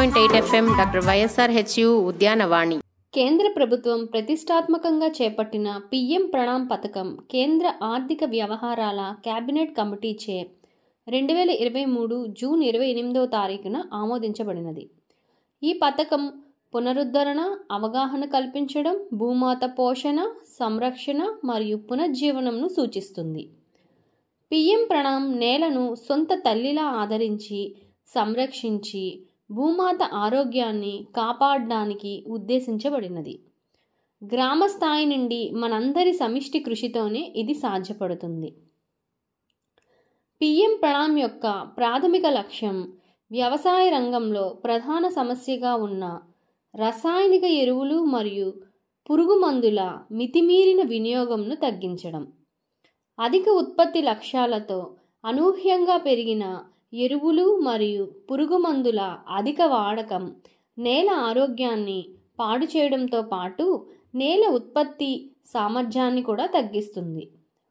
Point eight FM doctor YSR HU Udyanavani కేంద్ర ప్రభుత్వం ప్రతిష్టాత్మకంగా చేపట్టిన పిఎం ప్రణామ్ పథకం కేంద్ర ఆర్థిక వ్యవహారాల కేబినెట్ కమిటీచే రెండు వేల ఇరవై మూడు జూన్ ఇరవై ఎనిమిదవ తారీఖున ఆమోదించబడినది ఈ పథకం పునరుద్ధరణ అవగాహన కల్పించడం భూమాత పోషణ సంరక్షణ మరియు పునర్జీవనంను సూచిస్తుంది పిఎం ప్రణామ్ నేలను సొంత తల్లిలా ఆదరించి సంరక్షించి భూమాత ఆరోగ్యాన్ని కాపాడడానికి ఉద్దేశించబడినది గ్రామ స్థాయి నుండి మనందరి సమిష్టి కృషితోనే ఇది సాధ్యపడుతుంది పిఎం ప్రణామ్ యొక్క ప్రాథమిక లక్ష్యం వ్యవసాయ రంగంలో ప్రధాన సమస్యగా ఉన్న రసాయనిక ఎరువులు మరియు పురుగు మందుల మితిమీరిన వినియోగంను తగ్గించడం అధిక ఉత్పత్తి లక్ష్యాలతో అనూహ్యంగా పెరిగిన ఎరువులు మరియు పురుగు మందుల అధిక వాడకం నేల ఆరోగ్యాన్ని పాడు చేయడంతో పాటు నేల ఉత్పత్తి సామర్థ్యాన్ని కూడా తగ్గిస్తుంది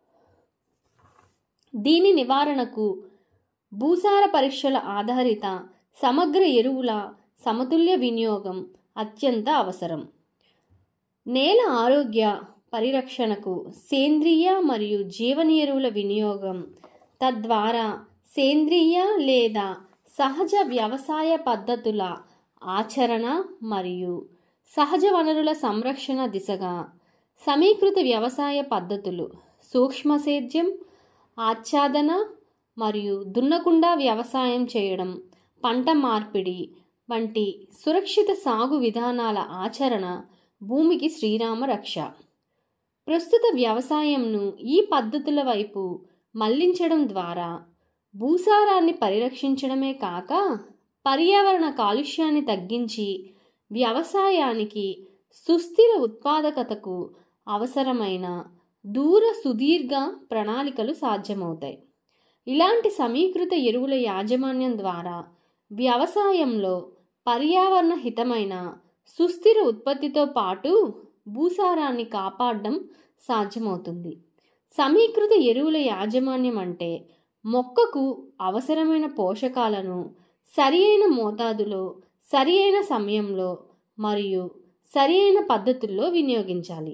దీని నివారణకు భూసార పరీక్షల ఆధారిత సమగ్ర ఎరువుల సమతుల్య వినియోగం అత్యంత అవసరం నేల ఆరోగ్య పరిరక్షణకు సేంద్రియ మరియు జీవన ఎరువుల వినియోగం తద్వారా సేంద్రియ లేదా సహజ వ్యవసాయ పద్ధతుల ఆచరణ మరియు సహజ వనరుల సంరక్షణ దిశగా సమీకృత వ్యవసాయ పద్ధతులు సూక్ష్మ సేద్యం ఆచ్ఛాదన మరియు దున్నకుండా వ్యవసాయం చేయడం పంట మార్పిడి వంటి సురక్షిత సాగు విధానాల ఆచరణ భూమికి శ్రీరామ రక్ష ప్రస్తుత వ్యవసాయంను ఈ పద్ధతుల వైపు మళ్లించడం ద్వారా భూసారాన్ని పరిరక్షించడమే కాక పర్యావరణ కాలుష్యాన్ని తగ్గించి వ్యవసాయానికి సుస్థిర ఉత్పాదకతకు అవసరమైన దూర సుదీర్ఘ ప్రణాళికలు సాధ్యమవుతాయి ఇలాంటి సమీకృత ఎరువుల యాజమాన్యం ద్వారా వ్యవసాయంలో పర్యావరణ హితమైన సుస్థిర ఉత్పత్తితో పాటు భూసారాన్ని కాపాడడం సాధ్యమవుతుంది సమీకృత ఎరువుల యాజమాన్యం అంటే మొక్కకు అవసరమైన పోషకాలను సరి అయిన మోతాదులో సరి అయిన సమయంలో మరియు సరి అయిన పద్ధతుల్లో వినియోగించాలి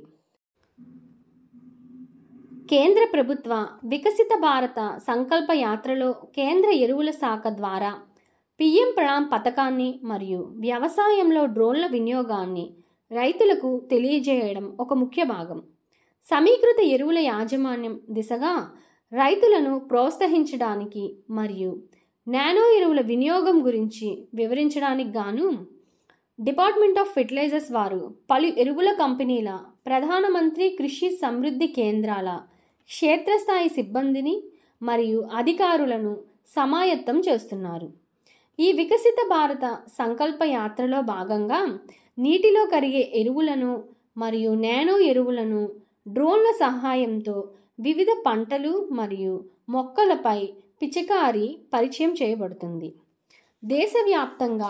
కేంద్ర ప్రభుత్వ వికసిత భారత సంకల్ప యాత్రలో కేంద్ర ఎరువుల శాఖ ద్వారా పిఎం ప్రణామ్ పథకాన్ని మరియు వ్యవసాయంలో డ్రోన్ల వినియోగాన్ని రైతులకు తెలియజేయడం ఒక ముఖ్య భాగం సమీకృత ఎరువుల యాజమాన్యం దిశగా రైతులను ప్రోత్సహించడానికి మరియు నానో ఎరువుల వినియోగం గురించి వివరించడానికి గాను డిపార్ట్మెంట్ ఆఫ్ ఫెర్టిలైజర్స్ వారు పలు ఎరువుల కంపెనీల ప్రధానమంత్రి కృషి సమృద్ధి కేంద్రాల క్షేత్రస్థాయి సిబ్బందిని మరియు అధికారులను సమాయత్తం చేస్తున్నారు ఈ వికసిత భారత సంకల్ప యాత్రలో భాగంగా నీటిలో కరిగే ఎరువులను మరియు నానో ఎరువులను డ్రోన్ల సహాయంతో వివిధ పంటలు మరియు మొక్కలపై పిచికారి పరిచయం చేయబడుతుంది దేశవ్యాప్తంగా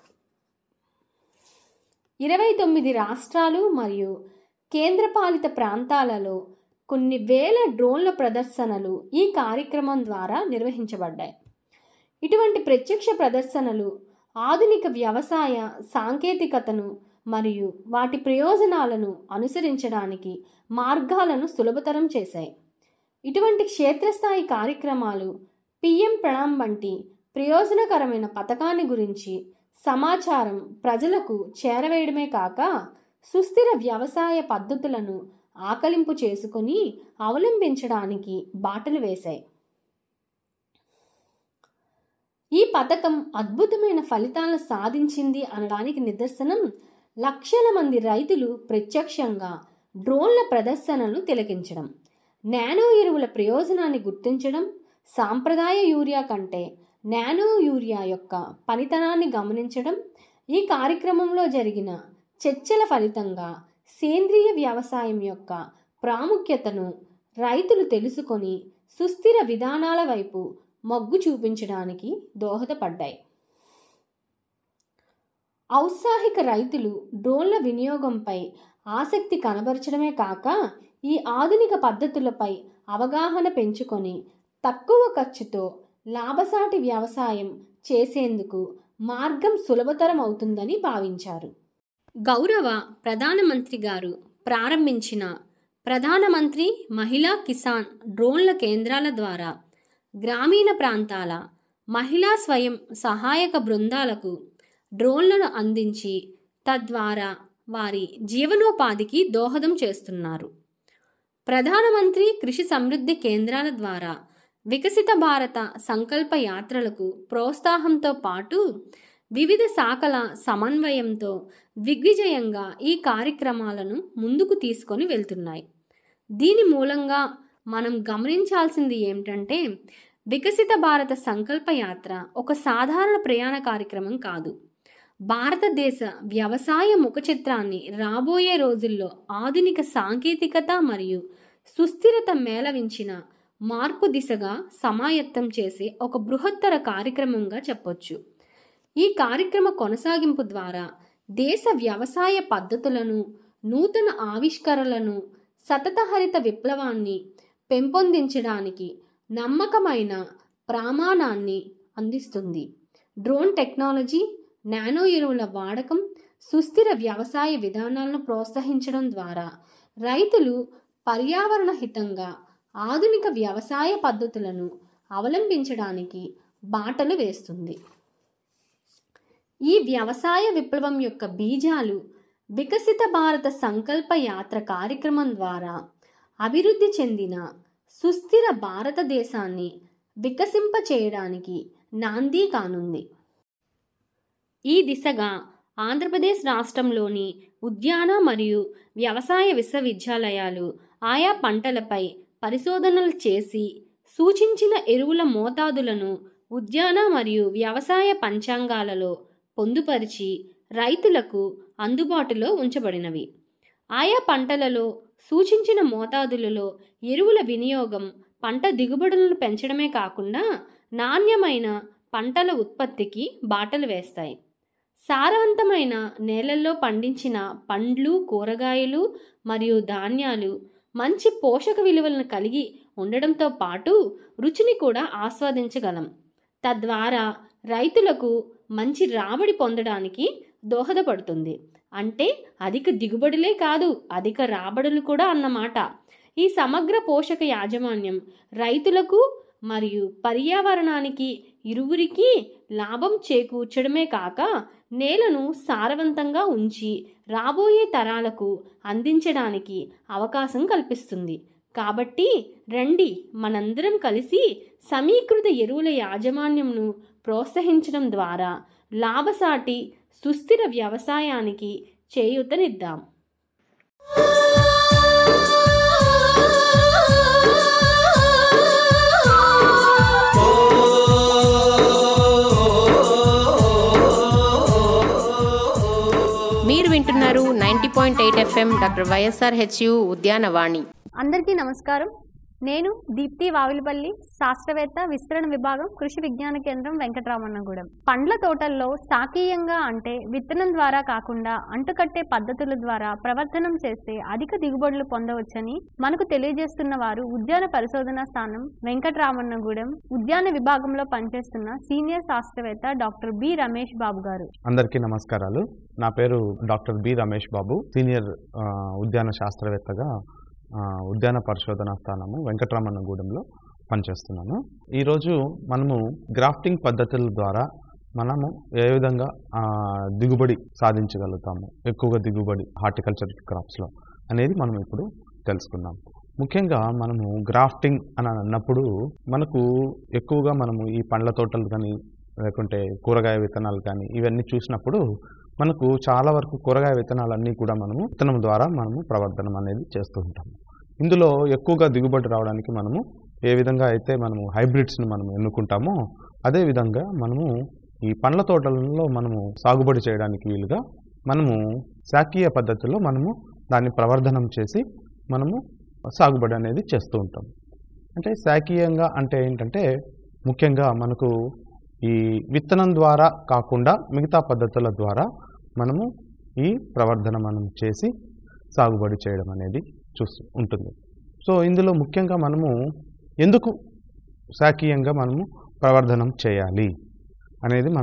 ఇరవై తొమ్మిది రాష్ట్రాలు మరియు కేంద్రపాలిత ప్రాంతాలలో కొన్ని వేల డ్రోన్ల ప్రదర్శనలు ఈ కార్యక్రమం ద్వారా నిర్వహించబడ్డాయి ఇటువంటి ప్రత్యక్ష ప్రదర్శనలు ఆధునిక వ్యవసాయ సాంకేతికతను మరియు వాటి ప్రయోజనాలను అనుసరించడానికి మార్గాలను సులభతరం చేశాయి ఇటువంటి క్షేత్రస్థాయి కార్యక్రమాలు పిఎం ప్రణామ్ వంటి ప్రయోజనకరమైన పథకాన్ని గురించి సమాచారం ప్రజలకు చేరవేయడమే కాక సుస్థిర వ్యవసాయ పద్ధతులను ఆకలింపు చేసుకుని అవలంబించడానికి బాటలు వేశాయి ఈ పథకం అద్భుతమైన ఫలితాలను సాధించింది అనడానికి నిదర్శనం లక్షల మంది రైతులు ప్రత్యక్షంగా డ్రోన్ల ప్రదర్శనలను తిలకించడం నానో ఎరువుల ప్రయోజనాన్ని గుర్తించడం సాంప్రదాయ యూరియా కంటే నానో యూరియా యొక్క పనితనాన్ని గమనించడం ఈ కార్యక్రమంలో జరిగిన చర్చల ఫలితంగా సేంద్రియ వ్యవసాయం యొక్క ప్రాముఖ్యతను రైతులు తెలుసుకొని సుస్థిర విధానాల వైపు మొగ్గు చూపించడానికి దోహదపడ్డాయి ఔత్సాహిక రైతులు డ్రోన్ల వినియోగంపై ఆసక్తి కనబరచడమే కాక ఈ ఆధునిక పద్ధతులపై అవగాహన పెంచుకొని తక్కువ ఖర్చుతో లాభసాటి వ్యవసాయం చేసేందుకు మార్గం సులభతరం అవుతుందని భావించారు గౌరవ ప్రధానమంత్రి గారు ప్రారంభించిన ప్రధానమంత్రి మహిళా కిసాన్ డ్రోన్ల కేంద్రాల ద్వారా గ్రామీణ ప్రాంతాల మహిళా స్వయం సహాయక బృందాలకు డ్రోన్లను అందించి తద్వారా వారి జీవనోపాధికి దోహదం చేస్తున్నారు ప్రధానమంత్రి కృషి సమృద్ధి కేంద్రాల ద్వారా వికసిత భారత సంకల్ప యాత్రలకు ప్రోత్సాహంతో పాటు వివిధ శాఖల సమన్వయంతో దిగ్విజయంగా ఈ కార్యక్రమాలను ముందుకు తీసుకొని వెళ్తున్నాయి దీని మూలంగా మనం గమనించాల్సింది ఏమిటంటే వికసిత భారత సంకల్ప యాత్ర ఒక సాధారణ ప్రయాణ కార్యక్రమం కాదు భారతదేశ వ్యవసాయ ముఖ చిత్రాన్ని రాబోయే రోజుల్లో ఆధునిక సాంకేతికత మరియు సుస్థిరత మేళవించిన మార్పు దిశగా సమాయత్తం చేసే ఒక బృహత్తర కార్యక్రమంగా చెప్పొచ్చు ఈ కార్యక్రమ కొనసాగింపు ద్వారా దేశ వ్యవసాయ పద్ధతులను నూతన ఆవిష్కరణలను సతత హరిత విప్లవాన్ని పెంపొందించడానికి నమ్మకమైన ప్రామాణాన్ని అందిస్తుంది డ్రోన్ టెక్నాలజీ నానో ఎరువుల వాడకం సుస్థిర వ్యవసాయ విధానాలను ప్రోత్సహించడం ద్వారా రైతులు పర్యావరణ హితంగా ఆధునిక వ్యవసాయ పద్ధతులను అవలంబించడానికి బాటలు వేస్తుంది ఈ వ్యవసాయ విప్లవం యొక్క బీజాలు వికసిత భారత సంకల్ప యాత్ర కార్యక్రమం ద్వారా అభివృద్ధి చెందిన సుస్థిర భారతదేశాన్ని వికసింప చేయడానికి నాంది కానుంది ఈ దిశగా ఆంధ్రప్రదేశ్ రాష్ట్రంలోని ఉద్యాన మరియు వ్యవసాయ విశ్వవిద్యాలయాలు ఆయా పంటలపై పరిశోధనలు చేసి సూచించిన ఎరువుల మోతాదులను ఉద్యాన మరియు వ్యవసాయ పంచాంగాలలో పొందుపరిచి రైతులకు అందుబాటులో ఉంచబడినవి ఆయా పంటలలో సూచించిన మోతాదులలో ఎరువుల వినియోగం పంట దిగుబడులను పెంచడమే కాకుండా నాణ్యమైన పంటల ఉత్పత్తికి బాటలు వేస్తాయి సారవంతమైన నేలల్లో పండించిన పండ్లు కూరగాయలు మరియు ధాన్యాలు మంచి పోషక విలువలను కలిగి ఉండడంతో పాటు రుచిని కూడా ఆస్వాదించగలం తద్వారా రైతులకు మంచి రాబడి పొందడానికి దోహదపడుతుంది అంటే అధిక దిగుబడులే కాదు అధిక రాబడులు కూడా అన్నమాట ఈ సమగ్ర పోషక యాజమాన్యం రైతులకు మరియు పర్యావరణానికి ఇరువురికి లాభం చేకూర్చడమే కాక నేలను సారవంతంగా ఉంచి రాబోయే తరాలకు అందించడానికి అవకాశం కల్పిస్తుంది కాబట్టి రండి మనందరం కలిసి సమీకృత ఎరువుల యాజమాన్యంను ప్రోత్సహించడం ద్వారా లాభసాటి సుస్థిర వ్యవసాయానికి చేయూతనిద్దాం మీరు వింటున్నారు ninety point eight FM doctor YSR HU Udyanavani అందరికీ నమస్కారం నేను దీప్తి వావిలపల్లి శాస్త్రవేత్త విస్తరణ విభాగం కృషి విజ్ఞాన కేంద్రం వెంకటరామన్నగూడెం పండ్ల తోటల్లో శాకీయంగా అంటే విత్తనం ద్వారా కాకుండా అంటుకట్టే పద్ధతుల ద్వారా ప్రవర్తనం చేస్తే అధిక దిగుబడులు పొందవచ్చని మనకు తెలియజేస్తున్న వారు ఉద్యాన పరిశోధనా స్థానం వెంకటరామన్నగూడెం ఉద్యాన విభాగంలో పనిచేస్తున్న సీనియర్ శాస్త్రవేత్త డాక్టర్ బి రమేష్ బాబు గారు అందరికీ నమస్కారాలు నా పేరు doctor B Ramesh Babu senior ఆ, ఉద్యాన శాస్త్రవేత్తగా ఆ, ఉద్యాన పరిశోధన స్థానము వెంకటరమణగూడెంలో పనిచేస్తున్నాను ఈరోజు మనము గ్రాఫ్టింగ్ పద్ధతుల ద్వారా మనము ఏ విధంగా ఆ, దిగుబడి సాధించగలుగుతాము ఎక్కువగా దిగుబడి హార్టికల్చర్ క్రాప్స్లో అనేది మనం ఇప్పుడు తెలుసుకుందాం ముఖ్యంగా మనము గ్రాఫ్టింగ్ అని అన్నప్పుడు మనకు ఎక్కువగా మనము ఈ పండ్ల తోటలు కానీ లేకుంటే కూరగాయ విత్తనాలు కానీ ఇవన్నీ చూసినప్పుడు మనకు చాలా వరకు కూరగాయ విత్తనాలన్నీ కూడా మనము విత్తనం ద్వారా మనము ప్రవర్ధనం అనేది చేస్తూ ఉంటాము ఇందులో ఎక్కువగా దిగుబడి రావడానికి మనము ఏ విధంగా అయితే మనము హైబ్రిడ్స్ని మనం ఎన్నుకుంటామో అదే విధంగా మనము ఈ పండ్ల తోటలలో మనము సాగుబడి చేయడానికి వీలుగా మనము శాకీయ పద్ధతిలో మనము దాన్ని ప్రవర్ధనం చేసి మనము సాగుబడి అనేది చేస్తూ ఉంటాం అంటే శాకీయంగా అంటే ఏంటంటే ముఖ్యంగా మనకు ఈ విత్తనం ద్వారా కాకుండా మిగతా పద్ధతుల ద్వారా మనము ఈ ప్రవర్ధన మనం చేసి సాగుబడి చేయడం అనేది చూస్తూ ఉంటుంది సో ఇందులో ముఖ్యంగా మనము ఎందుకు శాకీయంగా మనము ప్రవర్ధనం చేయాలి అనేది మనము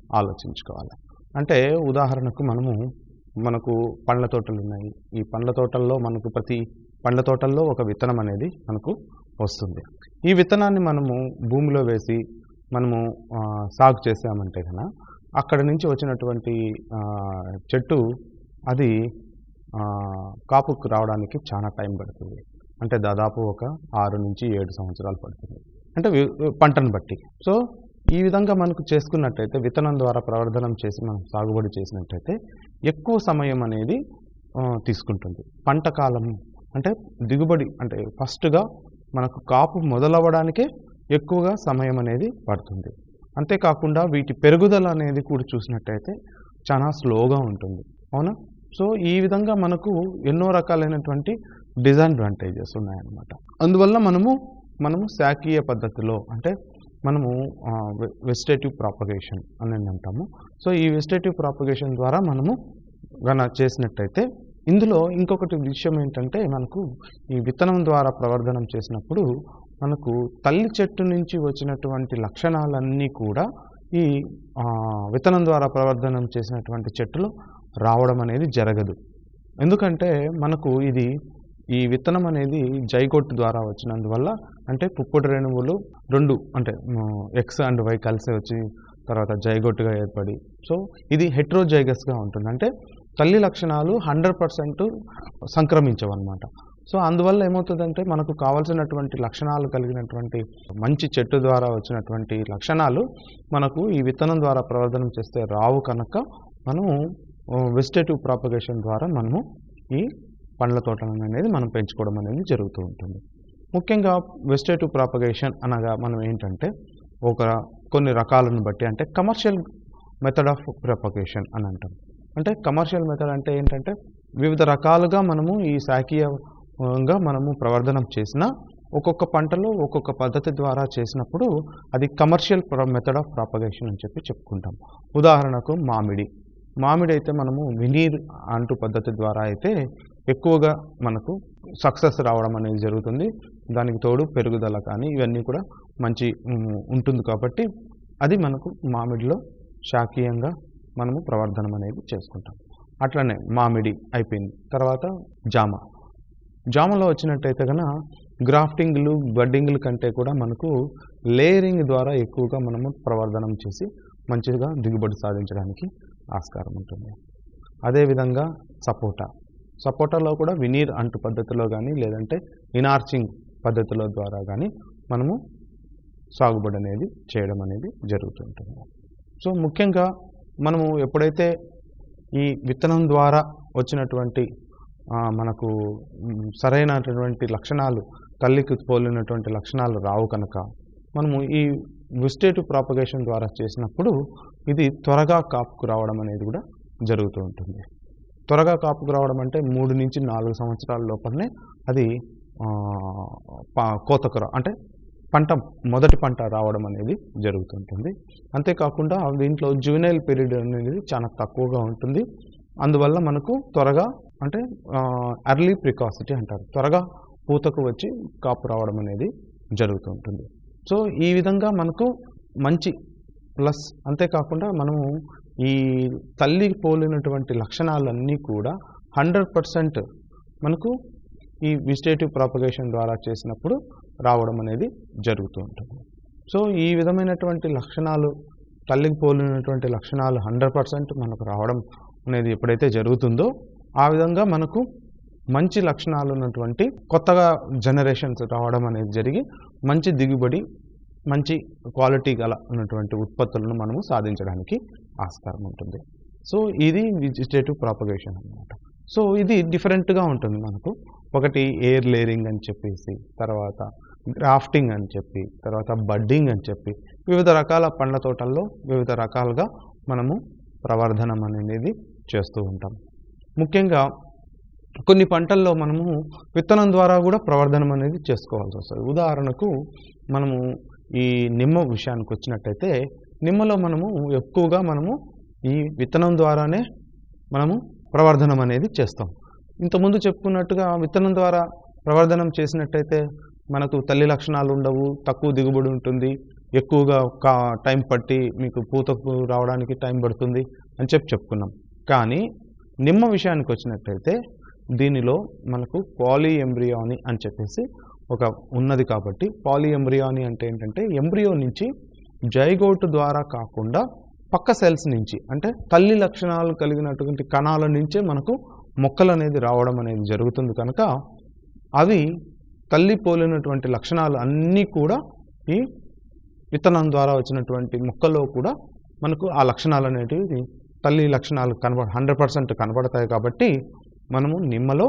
ఆలోచించుకోవాలి అంటే ఉదాహరణకు మనము మనకు పండ్ల తోటలు ఉన్నాయి ఈ పండ్ల తోటల్లో మనకు ప్రతి పండ్ల తోటల్లో ఒక విత్తనం అనేది మనకు వస్తుంది ఈ విత్తనాన్ని మనము భూమిలో వేసి మనము ఆ, సాగు చేసామంటే కనుక అక్కడ నుంచి వచ్చినటువంటి ఆ, చెట్టు అది ఆ, కాపుకు రావడానికి చాలా టైం పడుతుంది అంటే దాదాపు ఒక ఆరు నుంచి ఏడు సంవత్సరాలు పడుతుంది అంటే వి- పంటను బట్టి సో ఈ విధంగా మనకు చేసుకున్నట్టయితే విత్తనం ద్వారా ప్రవర్ధనం చేసి మనం సాగుబడి చేసినట్టయితే ఎక్కువ సమయం అనేది ఆ, తీసుకుంటుంది పంట కాలం అంటే దిగుబడి అంటే ఫస్ట్గా మనకు కాపు మొదలవ్వడానికే ఎక్కువగా సమయం అనేది పడుతుంది అంతేకాకుండా వీటి పెరుగుదల అనేది కూడా చూసినట్టయితే చాలా స్లోగా ఉంటుంది అవునా సో ఈ విధంగా మనకు ఎన్నో రకాలైనటువంటి డిసడ్వాంటేజెస్ ఉన్నాయన్నమాట అందువల్ల మనము మనము శాకీయ పద్ధతిలో అంటే మనము వెజిటేటివ్ ప్రాపగేషన్ అని అంటాము సో ఈ వెజిటేటివ్ ప్రాపగేషన్ ద్వారా మనము గన చేసినట్టయితే ఇందులో ఇంకొకటి విషయం ఏంటంటే మనకు ఈ విత్తనం ద్వారా ప్రవర్ధనం చేసినప్పుడు మనకు తల్లి చెట్టు నుంచి వచ్చినటువంటి లక్షణాలన్నీ కూడా ఈ ఆ, విత్తనం ద్వారా ప్రవర్ధనం చేసినటువంటి చెట్టులో రావడం అనేది జరగదు ఎందుకంటే మనకు ఇది ఈ విత్తనం అనేది జైగోట్ ద్వారా వచ్చినందువల్ల అంటే పుప్పొడి రేణువులు రెండు అంటే ఎక్స్ అండ్ వై కలిసి వచ్చి తర్వాత జైగోట్గా ఏర్పడి సో ఇది హెట్రోజైగస్గా ఉంటుంది అంటే తల్లి లక్షణాలు హండ్రెడ్ పర్సెంట్ సంక్రమించవన్నమాట సో అందువల్ల ఏమవుతుందంటే మనకు కావాల్సినటువంటి లక్షణాలు కలిగినటువంటి మంచి చెట్టు ద్వారా వచ్చినటువంటి లక్షణాలు మనకు ఈ విత్తనం ద్వారా ప్రవర్ధనం చేస్తే రావు కనుక మనము వెజిటేటివ్ ప్రాపగేషన్ ద్వారా మనము ఈ పండ్ల తోటలను అనేది మనం పెంచుకోవడం అనేది జరుగుతూ ఉంటుంది ముఖ్యంగా వెజిటేటివ్ ప్రాపగేషన్ అనగా మనం ఏంటంటే ఒక కొన్ని రకాలను బట్టి అంటే కమర్షియల్ మెథడ్ ఆఫ్ ప్రపగేషన్ అని అంటాం అంటే కమర్షియల్ మెథడ్ అంటే ఏంటంటే వివిధ రకాలుగా మనము ఈ శాఖీయంగా మనము ప్రవర్ధనం చేసిన ఒక్కొక్క పంటలో ఒక్కొక్క పద్ధతి ద్వారా చేసినప్పుడు అది కమర్షియల్ మెథడ్ ఆఫ్ ప్రాపగేషన్ అని చెప్పి చెప్పుకుంటాం ఉదాహరణకు మామిడి మామిడి అయితే మనము వినీర్ అంటు పద్ధతి ద్వారా అయితే ఎక్కువగా మనకు సక్సెస్ రావడం అనేది జరుగుతుంది దానికి తోడు పెరుగుదల కానీ ఇవన్నీ కూడా మంచి ఉమ్, ఉంటుంది కాబట్టి అది మనకు మామిడిలో శాఖీయంగా మనము ప్రవర్ధనం అనేది చేసుకుంటాం అట్లనే మామిడి అయిపోయింది తర్వాత జామ జామలో వచ్చినట్టయితే కనుక గ్రాఫ్టింగ్లు బడ్డింగ్లు కంటే కూడా మనకు లేయరింగ్ ద్వారా ఎక్కువగా మనము ప్రవర్ధనం చేసి మంచిగా దిగుబడి సాధించడానికి ఆస్కారం ఉంటుంది అదేవిధంగా సపోటా సపోటాలో కూడా వినీర్ అంటు పద్ధతిలో కానీ లేదంటే ఇనార్చింగ్ పద్ధతిలో ద్వారా కానీ మనము సాగుబడి అనేది చేయడం అనేది జరుగుతుంటుంది సో ముఖ్యంగా మనము ఎప్పుడైతే ఈ విత్తనం ద్వారా వచ్చినటువంటి ఆ, మనకు మ్, సరైనటువంటి లక్షణాలు తల్లికి పోలినటువంటి లక్షణాలు రావు కనుక మనము ఈ విస్టేటివ్ ప్రాపగేషన్ ద్వారా చేసినప్పుడు ఇది త్వరగా కాపుకు రావడం అనేది కూడా జరుగుతూ ఉంటుంది త్వరగా కాపుకు రావడం అంటే మూడు నుంచి నాలుగు సంవత్సరాల లోపలనే అది ఆ, ప- కోతకు రా అంటే పంట మొదటి పంట రావడం అనేది జరుగుతుంటుంది అంతేకాకుండా దీంట్లో జువెనైల్ పీరియడ్ అనేది చాలా తక్కువగా ఉంటుంది అందువల్ల మనకు త్వరగా అంటే అర్లీ ప్రికాసిటీ అంటారు త్వరగా పూతకు వచ్చి కాపు రావడం అనేది జరుగుతుంటుంది సో ఈ విధంగా మనకు మంచి ప్లస్ అంతేకాకుండా మనము ఈ తల్లి పోలినటువంటి లక్షణాలన్నీ కూడా హండ్రెడ్ పర్సెంట్ మనకు ఈ విజిటేటివ్ ప్రాపగేషన్ ద్వారా చేసినప్పుడు రావడం అనేది జరుగుతూ ఉంటుంది సో ఈ విధమైనటువంటి లక్షణాలు తల్లికి పోలినటువంటి లక్షణాలు హండ్రెడ్ పర్సెంట్ మనకు రావడం అనేది ఎప్పుడైతే జరుగుతుందో ఆ విధంగా మనకు మంచి లక్షణాలు ఉన్నటువంటి కొత్తగా జనరేషన్స్ రావడం అనేది జరిగి మంచి దిగుబడి మంచి క్వాలిటీ గల ఉన్నటువంటి ఉత్పత్తులను మనము సాధించడానికి ఆస్కారం ఉంటుంది సో ఇది విజిటేటివ్ ప్రాపగేషన్ అన్నమాట సో ఇది డిఫరెంట్గా ఉంటుంది మనకు ఒకటి ఎయిర్ లేరింగ్ అని చెప్పేసి తర్వాత గ్రాఫ్టింగ్ అని చెప్పి తర్వాత బడ్డింగ్ అని చెప్పి వివిధ రకాల పండ్ల తోటల్లో వివిధ రకాలుగా మనము ప్రవర్ధనం అనేది చేస్తూ ఉంటాం ముఖ్యంగా కొన్ని పంటల్లో మనము విత్తనం ద్వారా కూడా ప్రవర్ధనం అనేది చేసుకోవాల్సి వస్తుంది ఉదాహరణకు మనము ఈ నిమ్మ విషయానికి వచ్చినట్టయితే నిమ్మలో మనము ఎక్కువగా మనము ఈ విత్తనం ద్వారానే మనము ప్రవర్ధనం అనేది చేస్తాం ఇంతకుముందు చెప్పుకున్నట్టుగా విత్తనం ద్వారా ప్రవర్ధనం చేసినట్టయితే మనకు తల్లి లక్షణాలు ఉండవు తక్కువ దిగుబడి ఉంటుంది ఎక్కువగా కా టైం పట్టి మీకు పూతకు రావడానికి టైం పడుతుంది అని చెప్పి చెప్పుకున్నాం కానీ నిమ్మ విషయానికి వచ్చినట్టయితే దీనిలో మనకు పాలీ ఎంబ్రియాని అని చెప్పేసి ఒక ఉన్నది కాబట్టి పాలీ ఎంబ్రియాని అంటే ఏంటంటే ఎంబ్రియో నుంచి జైగోటు ద్వారా కాకుండా పక్క సెల్స్ నుంచి అంటే తల్లి లక్షణాలు కలిగినటువంటి కణాల నుంచే మనకు మొక్కలు అనేది రావడం అనేది జరుగుతుంది కనుక అవి తల్లి పోలినటువంటి లక్షణాలు అన్నీ కూడా ఈ విత్తనం ద్వారా వచ్చినటువంటి మొక్కల్లో కూడా మనకు ఆ లక్షణాలు అనేటివి తల్లి లక్షణాలు కనబడ హండ్రెడ్ పర్సెంట్ కనబడతాయి కాబట్టి మనము నిమ్మలో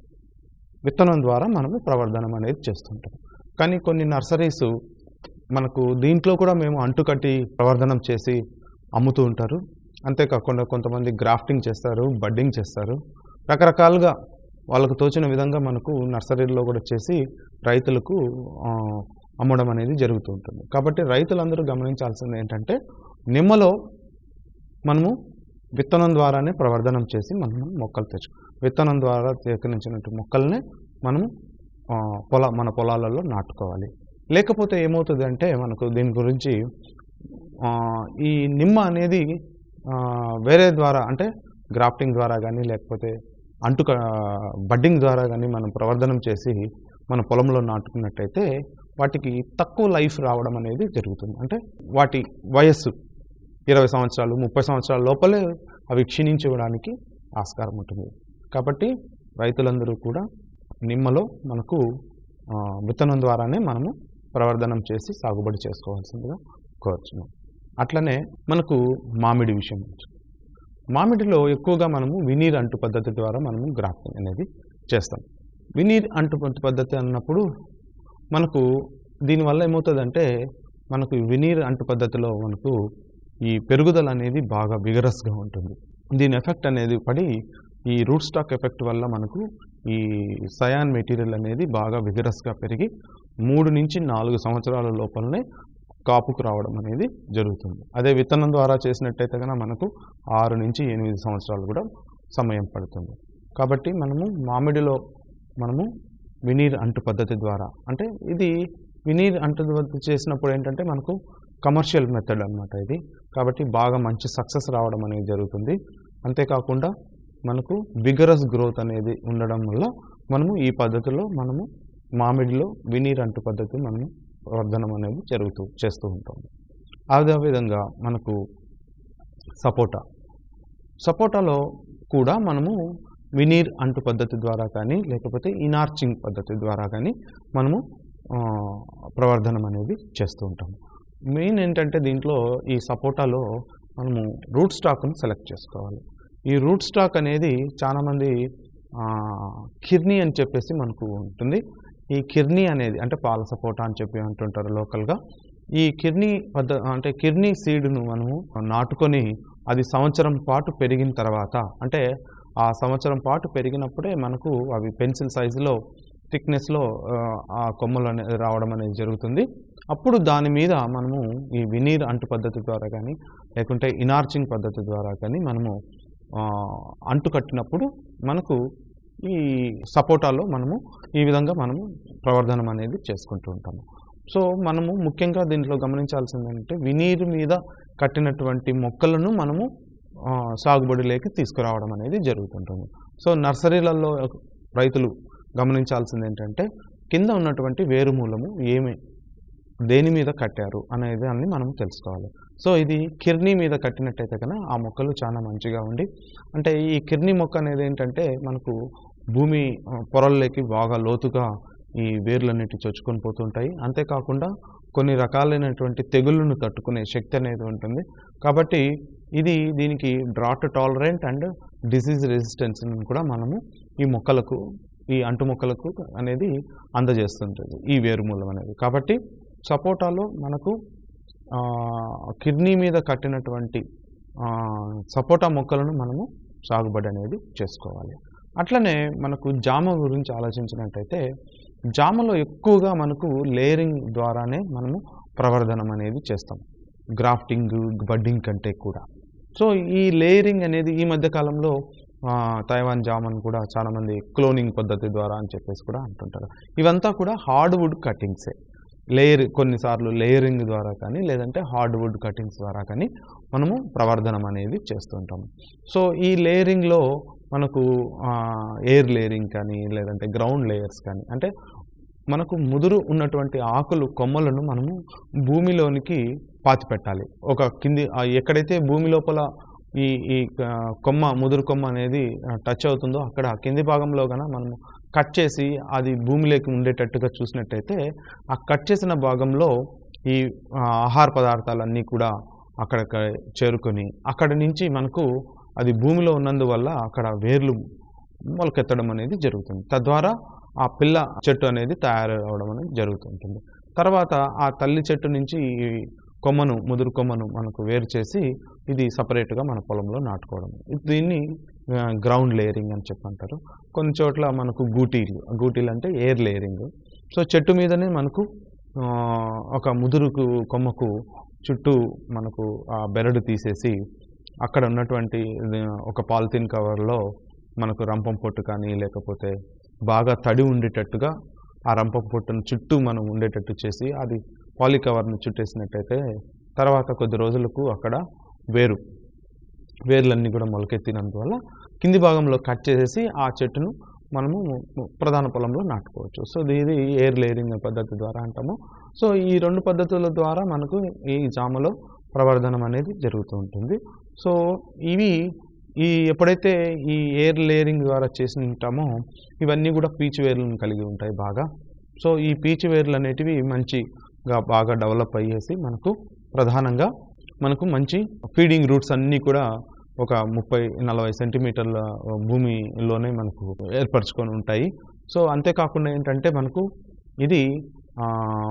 విత్తనం ద్వారా మనము ప్రవర్ధనం అనేది చేస్తుంటాం కానీ కొన్ని నర్సరీస్ మనకు దీంట్లో కూడా మేము అంటుకట్టి ప్రవర్ధనం చేసి అమ్ముతూ ఉంటారు అంతేకాకుండా కొంతమంది గ్రాఫ్టింగ్ చేస్తారు బడ్డింగ్ చేస్తారు రకరకాలుగా వాళ్ళకు తోచిన విధంగా మనకు నర్సరీలో కూడా చేసి రైతులకు ఆ, అమ్మడం అనేది జరుగుతూ ఉంటుంది కాబట్టి రైతులందరూ గమనించాల్సింది ఏంటంటే నిమ్మలో మనము విత్తనం ద్వారానే ప్రవర్ధనం చేసి మనము మొక్కలు తెచ్చు విత్తనం ద్వారా సేకరించినట్టు మొక్కల్ని మనము ఆ, పొల మన పొలాలలో నాటుకోవాలి లేకపోతే ఏమవుతుంది అంటే మనకు దీని గురించి ఆ, ఈ నిమ్మ అనేది ఆ, వేరే ద్వారా అంటే గ్రాఫ్టింగ్ ద్వారా కానీ లేకపోతే అంటుక బడ్డింగ్ ద్వారా కానీ మనం ప్రవర్ధనం చేసి మన పొలంలో నాటుకున్నట్టయితే వాటికి తక్కువ లైఫ్ రావడం అనేది జరుగుతుంది అంటే వాటి వయస్సు ఇరవై సంవత్సరాలు ముప్పై సంవత్సరాల లోపలే అవి క్షీణించడానికి ఆస్కారం ఉంటుంది కాబట్టి రైతులందరూ కూడా నిమ్మలో మనకు ఆ, విత్తనం ద్వారానే మనము ప్రవర్ధనం చేసి సాగుబడి చేసుకోవాల్సిందిగా కోరుచున్నాం అట్లనే మనకు మామిడి విషయం వచ్చింది. మామిడిలో ఎక్కువగా మనము వినీర్ అంటు పద్ధతి ద్వారా మనము గ్రాఫ్టింగ్ అనేది చేస్తాం వినీర్ అంటు పద్ధతి అన్నప్పుడు మనకు దీనివల్ల ఏమవుతుందంటే మనకు ఈ వినీర్ అంటు పద్ధతిలో మనకు ఈ పెరుగుదల అనేది బాగా విగరస్గా ఉంటుంది దీని ఎఫెక్ట్ అనేది పడి ఈ రూట్ స్టాక్ ఎఫెక్ట్ వల్ల మనకు ఈ సయాన్ మెటీరియల్ అనేది బాగా విగరస్గా పెరిగి మూడు నుంచి నాలుగు సంవత్సరాల లోపలనే కాపుకు రావడం అనేది జరుగుతుంది అదే విత్తనం ద్వారా చేసినట్టయితే కనుక మనకు ఆరు నుంచి ఎనిమిది సంవత్సరాలు కూడా సమయం పడుతుంది కాబట్టి మనము మామిడిలో మనము వినీర్ అంటు పద్ధతి ద్వారా అంటే ఇది వినీర్ అంటు పద్ధతి చేసినప్పుడు ఏంటంటే మనకు కమర్షియల్ మెథడ్ అన్నమాట ఇది కాబట్టి బాగా మంచి సక్సెస్ రావడం అనేది జరుగుతుంది అంతేకాకుండా మనకు బిగరస్ గ్రోత్ అనేది ఉండడం వల్ల మనము ఈ పద్ధతిలో మనము మామిడిలో వినీర్ అంటు పద్ధతి మనము వర్ధనం అనేది జరుగుతూ చేస్తూ ఉంటాం అదేవిధంగా మనకు సపోటా సపోటాలో కూడా మనము వినీర్ అంటు పద్ధతి ద్వారా కానీ లేకపోతే ఇనార్చింగ్ పద్ధతి ద్వారా కానీ మనము ఆ, ప్రవర్ధనం అనేది చేస్తూ ఉంటాము మెయిన్ ఏంటంటే దీంట్లో ఈ సపోటాలో మనము రూట్ స్టాక్ను సెలెక్ట్ చేసుకోవాలి ఈ రూట్ స్టాక్ అనేది చాలామంది ఆ, కిర్నీ అని చెప్పేసి మనకు ఉంటుంది ఈ కిర్నీ అనేది అంటే పాల సపోటా అని చెప్పి అంటుంటారు లోకల్గా ఈ కిర్నీ పద్ధ అంటే కిర్నీ సీడ్ను మనము నాటుకొని అది సంవత్సరం పాటు పెరిగిన తర్వాత అంటే ఆ సంవత్సరం పాటు పెరిగినప్పుడే మనకు అవి పెన్సిల్ సైజులో థిక్నెస్లో ఆ కొమ్మలు అనేది రావడం అనేది జరుగుతుంది అప్పుడు దాని మీద మనము ఈ వినీర్ అంటు పద్ధతి ద్వారా కానీ లేకుంటే ఇనార్చింగ్ పద్ధతి ద్వారా కానీ మనము ఆ, అంటు కట్టినప్పుడు మనకు ఈ సపోటాలో మనము ఈ విధంగా మనము ప్రవర్ధనం అనేది చేసుకుంటూ ఉంటాము సో మనము ముఖ్యంగా దీంట్లో గమనించాల్సింది ఏంటంటే వినీరు మీద కట్టినటువంటి మొక్కలను మనము ఆ, సాగుబడిలోకి తీసుకురావడం అనేది జరుగుతుంటుంది సో నర్సరీలలో రైతులు గమనించాల్సింది ఏంటంటే కింద ఉన్నటువంటి వేరుమూలము ఏమి దేని మీద కట్టారు అనే దాన్ని మనం తెలుసుకోవాలి సో ఇది కిర్నీ మీద కట్టినట్టయితే కనుక ఆ మొక్కలు చాలా మంచిగా ఉండి అంటే ఈ కిర్నీ మొక్క అనేది ఏంటంటే మనకు భూమి ఆ, పొరల్లోకి బాగా లోతుగా ఈ వేర్లన్నిటి చొచ్చుకొని పోతుంటాయి అంతేకాకుండా కొన్ని రకాలైనటువంటి తెగుళ్ళను తట్టుకునే శక్తి అనేది ఉంటుంది కాబట్టి ఇది దీనికి drought tolerant and disease resistance కూడా మనము ఈ మొక్కలకు ఈ అంటు మొక్కలకు అనేది అందజేస్తుంటుంది ఈ వేరుమూలం అనేది కాబట్టి సపోటాలో మనకు ఆ, కిడ్నీ మీద కట్టినటువంటి ఆ, సపోటా మొక్కలను మనము సాగుబడి అనేది చేసుకోవాలి అట్లనే మనకు జామ గురించి ఆలోచించినట్టయితే జామలో ఎక్కువగా మనకు లేయరింగ్ ద్వారానే మనము ప్రవర్ధనం అనేది చేస్తాం గ్రాఫ్టింగ్ బడ్డింగ్ కంటే కూడా సో ఈ లేయరింగ్ అనేది ఈ మధ్య కాలంలో ఆ, తైవాన్ జామన్ కూడా చాలామంది క్లోనింగ్ పద్ధతి ద్వారా అని చెప్పేసి కూడా అంటుంటారు ఇవంతా కూడా హార్డ్వుడ్ కటింగ్సే లేయర్ కొన్నిసార్లు లేయరింగ్ ద్వారా కానీ లేదంటే హార్డ్వుడ్ కటింగ్స్ ద్వారా కానీ మనము ప్రవర్ధనం అనేది చేస్తుంటాము సో ఈ లేయరింగ్లో మనకు ఎయిర్ లేయరింగ్ కానీ లేదంటే గ్రౌండ్ లేయర్స్ కానీ అంటే మనకు ముదురు ఉన్నటువంటి ఆకులు కొమ్మలను మనము భూమిలోనికి పాతి పెట్టాలి ఒక కింది ఆ ఎక్కడైతే భూమి లోపల ఈ ఈ ఆ, కొమ్మ ముదురు కొమ్మ అనేది టచ్ అవుతుందో అక్కడ కింది భాగంలో కనుక మనము కట్ చేసి అది భూమిలోకి ఉండేటట్టుగా చూసినట్టయితే ఆ కట్ చేసిన భాగంలో ఈ ఆ, ఆహార పదార్థాలన్నీ కూడా అక్కడ చేరుకొని అక్కడి నుంచి మనకు అది భూమిలో ఉన్నందువల్ల అక్కడ వేర్లు మొలకెత్తడం అనేది జరుగుతుంది తద్వారా ఆ పిల్ల చెట్టు అనేది తయారు అవడం అనేది జరుగుతుంటుంది తర్వాత ఆ తల్లి చెట్టు నుంచి ఈ కొమ్మను ముదురు కొమ్మను మనకు వేరు చేసి ఇది సపరేట్గా మన పొలంలో నాటుకోవడం దీన్ని గ్రౌండ్ లేయరింగ్ అని చెప్పి అంటారు కొన్ని చోట్ల మనకు గూటీలు గూటీలు అంటే ఎయిర్ లేయరింగ్ సో చెట్టు మీదనే మనకు ఆ, ఒక ముదురుకు కొమ్మకు చుట్టూ మనకు ఆ బెరడు తీసేసి అక్కడ ఉన్నటువంటి ఇది, ఒక పాలిథిన్ కవర్లో మనకు రంపం పొట్టు కానీ లేకపోతే బాగా తడి ఉండేటట్టుగా ఆ రంపం పొట్టును చుట్టూ మనం ఉండేటట్టు చేసి అది పాలి కవర్ను చుట్టేసినట్టయితే తర్వాత కొద్ది రోజులకు అక్కడ వేరు వేర్లన్నీ కూడా మొలకెత్తినందువల్ల కింది భాగంలో కట్ చేసేసి ఆ చెట్టును మనము ప్రధాన పొలంలో నాటుకోవచ్చు సో ఇది ఇది ఎయిర్ లేయరింగ్ పద్ధతి ద్వారా అంటాము సో ఈ రెండు పద్ధతుల ద్వారా మనకు ఈ జామలో ప్రవర్ధనం అనేది జరుగుతూ ఉంటుంది సో ఇవి ఈ ఎప్పుడైతే ఈ ఎయిర్ లేయరింగ్ ద్వారా చేసి ఉంటామో ఇవన్నీ కూడా పీచు వేర్లను కలిగి ఉంటాయి బాగా సో ఈ పీచు వేర్లు అనేటివి మంచిగా బాగా డెవలప్ అయ్యేసి మనకు ప్రధానంగా మనకు మంచి ఫీడింగ్ రూట్స్ అన్నీ కూడా ఒక ముప్పై నలభై సెంటీమీటర్ల భూమిలోనే మనకు ఏర్పరచుకొని ఉంటాయి సో అంతేకాకుండా ఏంటంటే మనకు ఇది ఆ,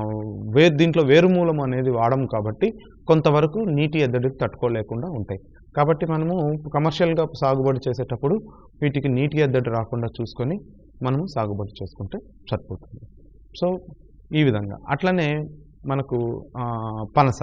వే దీంట్లో వేరుమూలం అనేది వాడము కాబట్టి కొంతవరకు నీటి ఎద్దడికి తట్టుకోలేకుండా ఉంటాయి కాబట్టి మనము కమర్షియల్గా సాగుబడి చేసేటప్పుడు వీటికి నీటి ఎద్దడి రాకుండా చూసుకొని మనము సాగుబడి చేసుకుంటే సరిపోతుంది సో ఈ విధంగా అట్లనే మనకు ఆ, పనస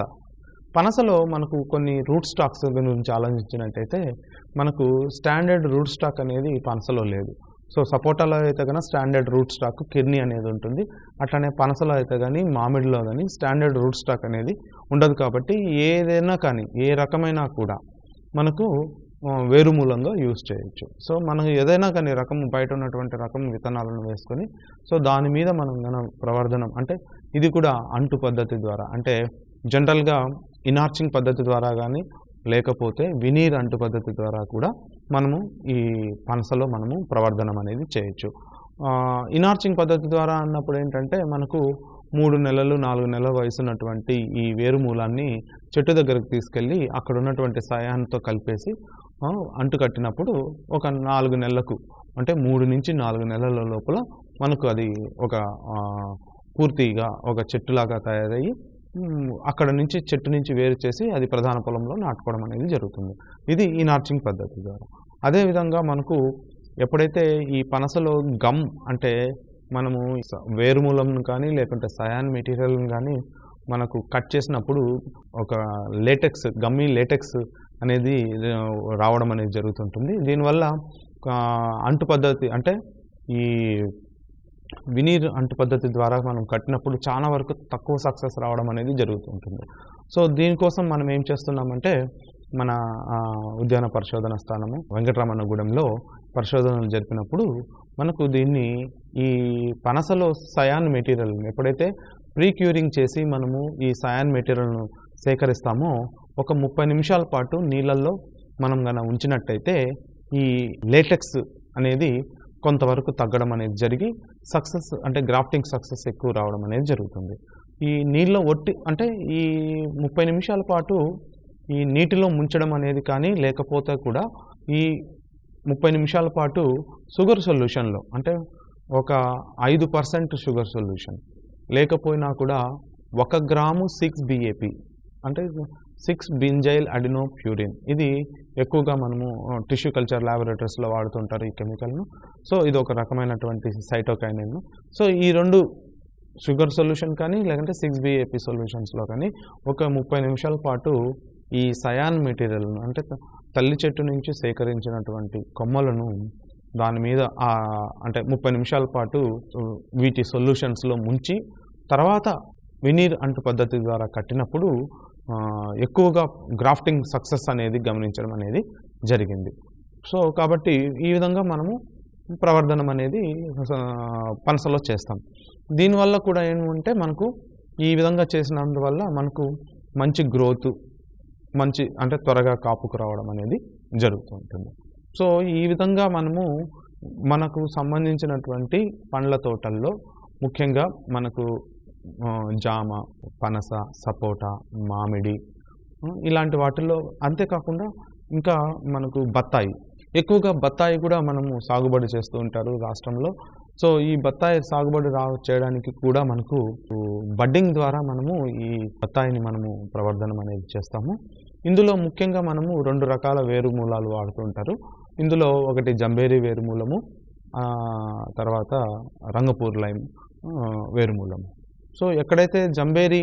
పనసలో మనకు కొన్ని రూట్ స్టాక్స్ గురించి ఆలోచించినట్టయితే మనకు స్టాండర్డ్ రూట్ స్టాక్ అనేది పనసలో లేదు సో సపోటాలో అయితే కనుక స్టాండర్డ్ రూట్ స్టాక్ కిడ్నీ అనేది ఉంటుంది అట్లనే పనసలో అయితే కానీ మామిడిలో కానీ స్టాండర్డ్ రూట్ స్టాక్ అనేది ఉండదు కాబట్టి ఏదైనా కానీ ఏ రకమైనా కూడా మనకు ఆ, వేరు మూలంగా యూజ్ చేయొచ్చు సో మనం ఏదైనా కానీ రకం బయట ఉన్నటువంటి రకం విత్తనాలను వేసుకొని సో దాని మీద మనం గన ప్రవర్ధనం అంటే ఇది కూడా అంటు పద్ధతి ద్వారా అంటే జనరల్గా ఇనార్చింగ్ పద్ధతి ద్వారా కానీ లేకపోతే వినీర్ అంటు పద్ధతి ద్వారా కూడా మనము ఈ పనసలో మనము ప్రవర్ధనం అనేది చేయొచ్చు ఆ, ఇనార్చింగ్ పద్ధతి ద్వారా అన్నప్పుడు ఏంటంటే మనకు మూడు నెలలు నాలుగు నెలల వయసు ఉన్నటువంటి ఈ వేరు మూలాన్ని చెట్టు దగ్గరకు తీసుకెళ్ళి అక్కడ ఉన్నటువంటి సయాన్తో కలిపేసి ఆ, అంటు కట్టినప్పుడు ఒక నాలుగు నెలలకు అంటే మూడు నుంచి నాలుగు నెలల లోపల మనకు అది ఒక ఆ, పూర్తిగా ఒక చెట్టులాగా తయారయ్యి మ్, అక్కడ నుంచి చెట్టు నుంచి వేరు చేసి అది ప్రధాన పొలంలో నాటుకోవడం అనేది జరుగుతుంది ఇది ఈ నార్చింగ్ పద్ధతి ద్వారా అదేవిధంగా మనకు ఎప్పుడైతే ఈ పనసలో గమ్ అంటే మనము స- వేరుమూలంను కానీ లేకుంటే సయాన్ మెటీరియల్ని కానీ మనకు కట్ చేసినప్పుడు ఒక లేటెక్స్ గమ్మీ లేటెక్స్ అనేది ఆ, రావడం అనేది జరుగుతుంటుంది దీనివల్ల ఆ, అంటు పద్ధతి అంటే ఈ వినీర్ అంటు పద్ధతి ద్వారా మనం కట్టినప్పుడు చాలా వరకు తక్కువ సక్సెస్ రావడం అనేది జరుగుతుంటుంది సో దీనికోసం మనం ఏం చేస్తున్నామంటే మన ఆ, ఉద్యాన పరిశోధన స్థానము వెంకటరమణగూడెంలో పరిశోధనలు జరిపినప్పుడు మనకు దీన్ని ఈ పనసలో సయాన్ మెటీరియల్ ఎప్పుడైతే ప్రీ క్యూరింగ్ చేసి మనము ఈ సయాన్ మెటీరియల్ను సేకరిస్తామో ఒక ముప్పై నిమిషాల పాటు నీళ్ళల్లో మనం గన ఉంచినట్టయితే ఈ లేటెక్స్ అనేది కొంతవరకు తగ్గడం అనేది జరిగి సక్సెస్ అంటే గ్రాఫ్టింగ్ సక్సెస్ ఎక్కువ రావడం అనేది జరుగుతుంది ఈ నీళ్ళలో ఒట్టి అంటే ఈ ముప్పై నిమిషాల పాటు ఈ నీటిలో ముంచడం అనేది కానీ లేకపోతే కూడా ఈ ముప్పై నిమిషాల పాటు షుగర్ సొల్యూషన్లో అంటే ఒక ఐదు పర్సెంట్ షుగర్ సొల్యూషన్ లేకపోయినా కూడా ఒక గ్రాము సిక్స్ బిఏపి అంటే సిక్స్ బింజైల్ అడినో ప్యూరిన్ ఇది ఎక్కువగా మనము టిష్యూ కల్చర్ ల్యాబొరేటరీస్లో వాడుతుంటారు ఈ కెమికల్ను సో ఇది ఒక రకమైనటువంటి సైటోకైనిన్ సో ఈ రెండు షుగర్ సొల్యూషన్ కానీ లేదంటే సిక్స్ బిఏపి సొల్యూషన్స్లో కానీ ఒక ముప్పై నిమిషాల పాటు ఈ సయాన్ మెటీరియల్ను అంటే త- తల్లి చెట్టు నుంచి సేకరించినటువంటి కొమ్మలను దాని మీద ఆ అంటే ముప్పై నిమిషాల పాటు ఉ, వీటి సొల్యూషన్స్లో ముంచి తర్వాత వినీర్ అంటు పద్ధతి ద్వారా కట్టినప్పుడు ఆ, ఎక్కువగా గ్రాఫ్టింగ్ సక్సెస్ అనేది గమనించడం అనేది జరిగింది సో కాబట్టి ఈ విధంగా మనము ప్రవర్ధనం అనేది ఆ, పనసలో చేస్తాం దీనివల్ల కూడా ఏమంటే మనకు ఈ విధంగా చేసినందువల్ల మనకు మంచి గ్రోత్ మంచి అంటే త్వరగా కాపుకు రావడం అనేది జరుగుతూ ఉంటుంది సో ఈ విధంగా మనము మనకు సంబంధించినటువంటి పండ్ల తోటల్లో ముఖ్యంగా మనకు ఆ, జామ పనస సపోటా మామిడి ఆ, ఇలాంటి వాటిల్లో అంతేకాకుండా ఇంకా మనకు బత్తాయి ఎక్కువగా బత్తాయి కూడా మనము సాగుబడి చేస్తూ ఉంటారు రాష్ట్రంలో సో ఈ బత్తాయి సాగుబడి రా చేయడానికి కూడా మనకు బడ్డింగ్ ద్వారా మనము ఈ బత్తాయిని మనము ప్రవర్ధనం అనేది చేస్తాము ఇందులో ముఖ్యంగా మనము రెండు రకాల వేరు మూలాలు వాడుతూ ఉంటారు ఇందులో ఒకటి జంబేరి వేరు మూలము ఆ, తర్వాత రంగపూర్ లైమ్ ఆ, వేరు మూలము సో ఎక్కడైతే జంబేరి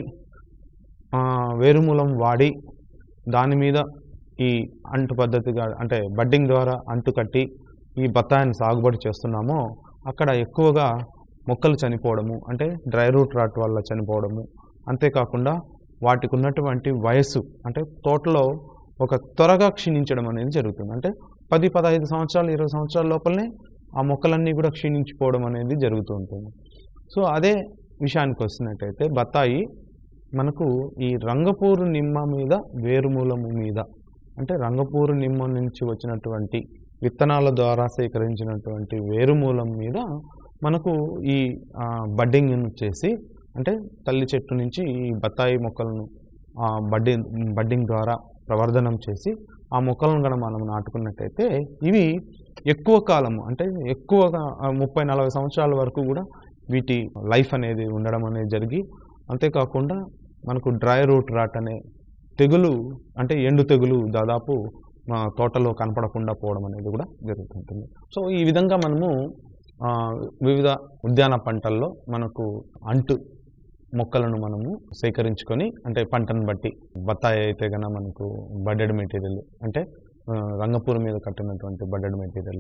ఆ, వేరుమూలం వాడి దాని మీద ఈ అంటు పద్ధతిగా అంటే బడ్డింగ్ ద్వారా అంటు కట్టి ఈ బత్తాయిని సాగుబడి చేస్తున్నామో అక్కడ ఎక్కువగా మొక్కలు చనిపోవడము అంటే డ్రై రూట్ రాట్ వల్ల చనిపోవడము అంతేకాకుండా వాటికి ఉన్నటువంటి వయస్సు అంటే తోటలో ఒక త్వరగా క్షీణించడం అనేది జరుగుతుంది అంటే పది పదహైదు సంవత్సరాలు ఇరవై సంవత్సరాల లోపలనే ఆ మొక్కలన్నీ కూడా క్షీణించిపోవడం అనేది జరుగుతూ ఉంటుంది సో అదే విషయానికి వచ్చినట్టయితే బత్తాయి మనకు ఈ రంగపూరు నిమ్మ మీద వేరుమూలము మీద అంటే రంగపూరు నిమ్మ నుంచి వచ్చినటువంటి విత్తనాల ద్వారా సేకరించినటువంటి వేరుమూలం మీద మనకు ఈ ఆ, బడ్డింగ్ చేసి అంటే తల్లి చెట్టు నుంచి ఈ బత్తాయి మొక్కలను ఆ, బడ్డింగ్ బడ్డింగ్ ద్వారా ప్రవర్ధనం చేసి ఆ మొక్కలను కనుక మనం నాటుకున్నట్టయితే ఇవి ఎక్కువ కాలము అంటే ఎక్కువగా ఆ, ముప్పై నలభై సంవత్సరాల వరకు కూడా వీటి లైఫ్ అనేది ఉండడం అనేది జరిగి అంతేకాకుండా మనకు డ్రై రూట్ రాట్ అనే తెగులు అంటే ఎండు తెగులు దాదాపు మా తోటలో కనపడకుండా పోవడం అనేది కూడా జరుగుతుంటుంది సో ఈ విధంగా మనము ఆ, వివిధ ఉద్యాన పంటల్లో మనకు అంటు మొక్కలను మనము సేకరించుకొని అంటే పంటను బట్టి బత్తాయి అయితే కనుక మనకు బడ్డెడ్ మెటీరియల్ అంటే ఆ, రంగపూర్ మీద కట్టినటువంటి బడ్డెడ్ మెటీరియల్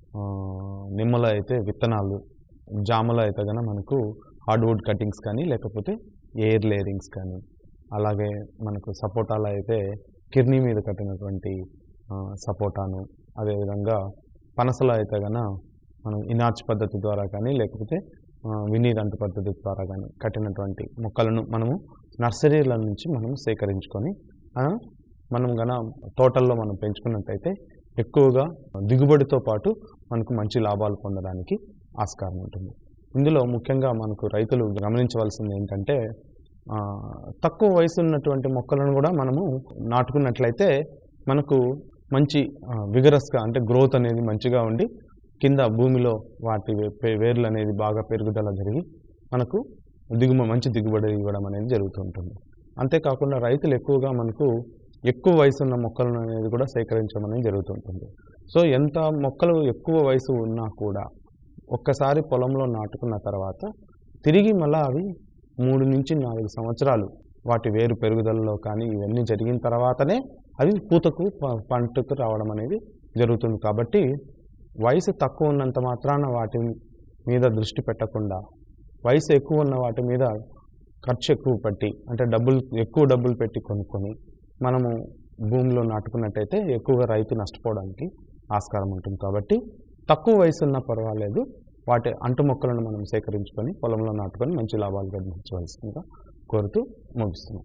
నిమ్మలో అయితే విత్తనాలు జామలో అయితే కనుక మనకు హార్డ్వుడ్ కటింగ్స్ కానీ లేకపోతే ఎయిర్ లేయరింగ్స్ కానీ అలాగే మనకు సపోటాలో అయితే కిడ్నీ మీద కట్టినటువంటి ఆ, సపోటాను అదేవిధంగా పనసలో అయితే కనుక మనం ఇనార్చ్ పద్ధతి ద్వారా కానీ లేకపోతే ఆ, వినీర్ అంటు పద్ధతి ద్వారా కానీ కట్టినటువంటి మొక్కలను మనము నర్సరీల నుంచి మనం సేకరించుకొని ఆ, మనం గన తోటల్లో మనం పెంచుకున్నట్టయితే ఎక్కువగా దిగుబడితో పాటు మనకు మంచి లాభాలు పొందడానికి ఆస్కారం ఉంటుంది ఇందులో ముఖ్యంగా మనకు రైతులు గమనించవలసింది ఏంటంటే ఆ, తక్కువ వయసు ఉన్నటువంటి మొక్కలను కూడా మనము నాటుకున్నట్లయితే మనకు మంచి విగరస్గా అంటే గ్రోత్ అనేది మంచిగా ఉండి కింద భూమిలో వాటి వే- పే- వేర్లు అనేది బాగా పెరుగుదల జరిగి మనకు దిగుమ మంచి దిగుబడి ఇవ్వడం అనేది జరుగుతుంటుంది అంతేకాకుండా రైతులు ఎక్కువగా మనకు ఎక్కువ వయసు ఉన్న మొక్కలను అనేది కూడా సేకరించడం అనేది జరుగుతుంటుంది సో ఎంత మొక్కలు ఎక్కువ వయసు ఉన్నా కూడా ఒక్కసారి పొలంలో నాటుకున్న తర్వాత తిరిగి మళ్ళీ అవి మూడు నుంచి నాలుగు సంవత్సరాలు వాటి వేరు పెరుగుదలలో కానీ ఇవన్నీ జరిగిన తర్వాతనే అవి పూతకు ప- పంటకు రావడం అనేది జరుగుతుంది కాబట్టి వయసు తక్కువ ఉన్నంత మాత్రాన వాటి మీద దృష్టి పెట్టకుండా వయసు ఎక్కువ ఉన్న వాటి మీద ఖర్చు ఎక్కువ పెట్టి అంటే డబ్బులు ఎక్కువ డబ్బులు పెట్టి కొనుక్కొని మనము భూమిలో నాటుకున్నట్టయితే ఎక్కువగా రైతు నష్టపోవడానికి ఆస్కారం ఉంటుంది కాబట్టి తక్కువ వయసు ఉన్నా పర్వాలేదు వాటి అంటు మొక్కలను మనం సేకరించుకొని పొలంలో నాటుకొని మంచి లాభాలు గడించవలసిందిగా కోరుతూ ముగిస్తున్నాం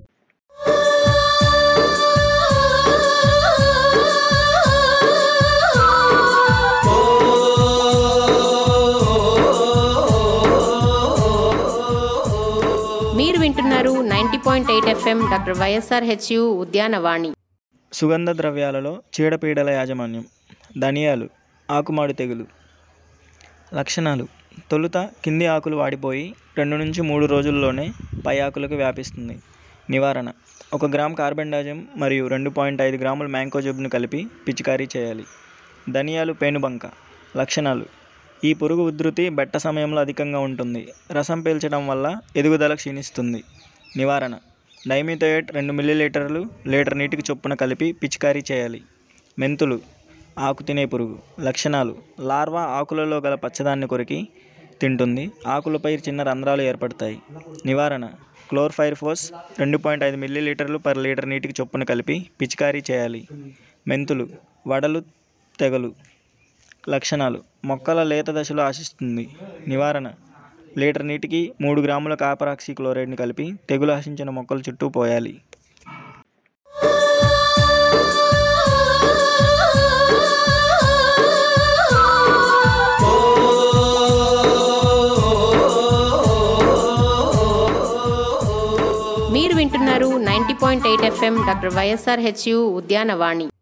మీరు వింటున్నారు ninety point eight FM doctor YSR HU Udyanavani సుగంధ ద్రవ్యాలలో చీడపీడల యాజమాన్యం ధనియాలు ఆకుమాడు తెగులు లక్షణాలు తొలుత కింది ఆకులు వాడిపోయి రెండు నుంచి మూడు రోజుల్లోనే పై ఆకులకు వ్యాపిస్తుంది నివారణ ఒక గ్రామ్ కార్బెండాజం మరియు రెండు పాయింట్ ఐదు గ్రాముల మ్యాంకోజబ్ను కలిపి పిచికారీ చేయాలి ధనియాలు పేనుబంక లక్షణాలు ఈ పురుగు ఉధృతి బెట్ట సమయంలో అధికంగా ఉంటుంది రసం పీల్చడం వల్ల ఎదుగుదల క్షీణిస్తుంది నివారణ డైమిథోయేట్ రెండు మిల్లీలీటర్లు లీటర్ నీటికి చొప్పున కలిపి పిచికారీ చేయాలి మెంతులు ఆకు తినే పురుగు లక్షణాలు లార్వా ఆకులలో గల పచ్చదాన్ని కొరికి తింటుంది ఆకులపై చిన్న రంధ్రాలు ఏర్పడతాయి నివారణ క్లోర్ఫైర్ఫోస్ రెండు పాయింట్ ఐదు మిల్లీ లీటర్లు పర్ లీటర్ నీటికి చొప్పున కలిపి పిచికారీ చేయాలి మెంతులు వడలు తెగలు లక్షణాలు మొక్కల లేత దశలో ఆశిస్తుంది నివారణ లీటర్ నీటికి మూడు గ్రాముల కాపరాక్సీ క్లోరైడ్ని కలిపి తెగులు ఆశించిన మొక్కల చుట్టూ పోయాలి మీరు వింటున్నారు ninety point eight FM doctor YSR HU Udyanavani